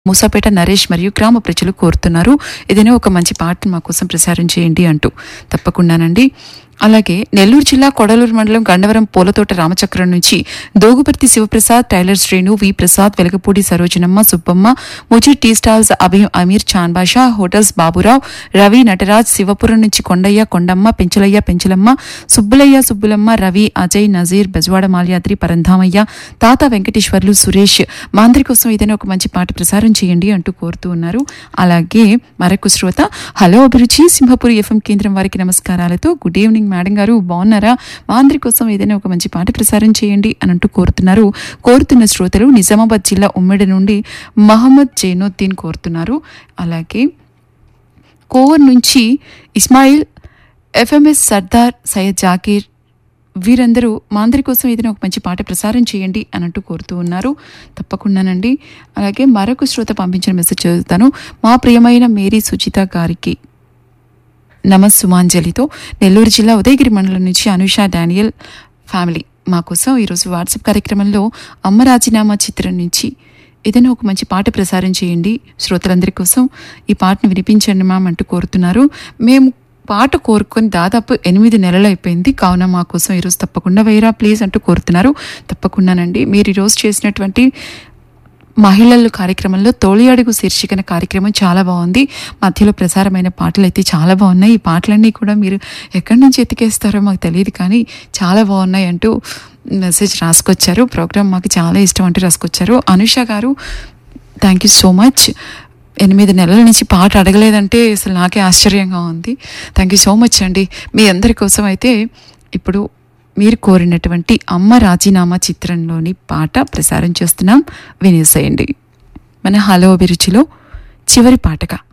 మూసాపేట నరేష్ మరియు గ్రామ ప్రజలు కోరుతున్నారు ఏదైనా ఒక మంచి పాటను మా కోసం ప్రసారం చేయండి అంటూ తప్పకుండానండి అలాగే నెల్లూరు జిల్లా కొడలూరు మండలం గండవరం పూలతోట రామచక్రం నుంచి దోగుపర్తి శివప్రసాద్ టైలర్ శ్రేణు V Prasad Velagapudi Sarojanamma Subbamma Muji tea stalls Abhi Ameer చాన్ బాషా హోటల్స్ బాబురావు రవి నటరాజ్ శివపురం నుంచి కొండయ్య కొండమ్మ పెంచలయ్య పెంచలమ్మ సుబ్బులయ్య సుబ్బులమ్మ రవి అజయ్ నజీర్ బెజవాడ మాల్యాద్రి పరంధామయ్య తాత వెంకటేశ్వర్లు సురేష్ మా అందరి కోసం ఏదైనా ఒక మంచి పాట ప్రసారం చేయండి అంటూ కోరుతూ ఉన్నారు అలాగే మరొక శ్రోత హలో అభిరుచి సింహపురి ఎఫ్ఎం కేంద్రం వారికి నమస్కారాలతో గుడ్ ఈవినింగ్ మేడం గారు బాగున్నారా మా అందరి కోసం ఏదైనా ఒక మంచి పాట ప్రసారం చేయండి అని అంటూ కోరుతున్నారు కోరుతున్న శ్రోతలు నిజామాబాద్ జిల్లా ఉమ్మడి నుండి మహమ్మద్ జైనుద్దీన్ కోరుతున్నారు అలాగే కోవర్ నుంచి ఇస్మాయిల్ ఎఫ్ఎంఎస్ సర్దార్ సయ్యద్ జాకీర్ వీరందరూ మా అందరి కోసం ఏదైనా ఒక మంచి పాట ప్రసారం చేయండి అని అంటూ కోరుతూ ఉన్నారు తప్పకుండానండి అలాగే మరొక శ్రోత పంపించిన మెసేజ్ చదువుతాను మా ప్రియమైన మేరీ సుచిత గారికి నమస్సుమాంజలితో నెల్లూరు జిల్లా ఉదయగిరి మండలం నుంచి అనుష డానియల్ ఫ్యామిలీ మా కోసం ఈరోజు వాట్సాప్ కార్యక్రమంలో అమ్మ రాజీనామా చిత్రం నుంచి ఏదైనా ఒక మంచి పాట ప్రసారం చేయండి శ్రోతలందరి కోసం ఈ పాటను వినిపించండి మామ్ అంటూ కోరుతున్నారు మేము పాట కోరుకొని దాదాపు ఎనిమిది నెలలు అయిపోయింది కావున మా కోసం ఈరోజు తప్పకుండా వేరా ప్లీజ్ అంటూ కోరుతున్నారు తప్పకుండానండి మీరు ఈరోజు చేసినటువంటి మహిళలు కార్యక్రమంలో తోలి అడుగు శీర్షికన కార్యక్రమం చాలా బాగుంది మధ్యలో ప్రసారమైన పాటలు అయితే చాలా బాగున్నాయి ఈ పాటలన్నీ కూడా మీరు ఎక్కడి నుంచి ఎత్తికేస్తారో మాకు తెలియదు కానీ చాలా బాగున్నాయి అంటూ మెసేజ్ రాసుకొచ్చారు ప్రోగ్రామ్ మాకు చాలా ఇష్టం అంటూ రాసుకొచ్చారు అనుష గారు థ్యాంక్ యూ సో మచ్ ఎనిమిది నెలల నుంచి పాట అడగలేదంటే అసలు నాకే ఆశ్చర్యంగా ఉంది థ్యాంక్ యూ సో మచ్ అండి మీ అందరి కోసం అయితే ఇప్పుడు మీరు కోరినటువంటి అమ్మ రాజీనామా చిత్రంలోని పాట ప్రసారం చేస్తున్నాం వినేసేయండి మన హలో అభిరుచిలో చివరి పాటగా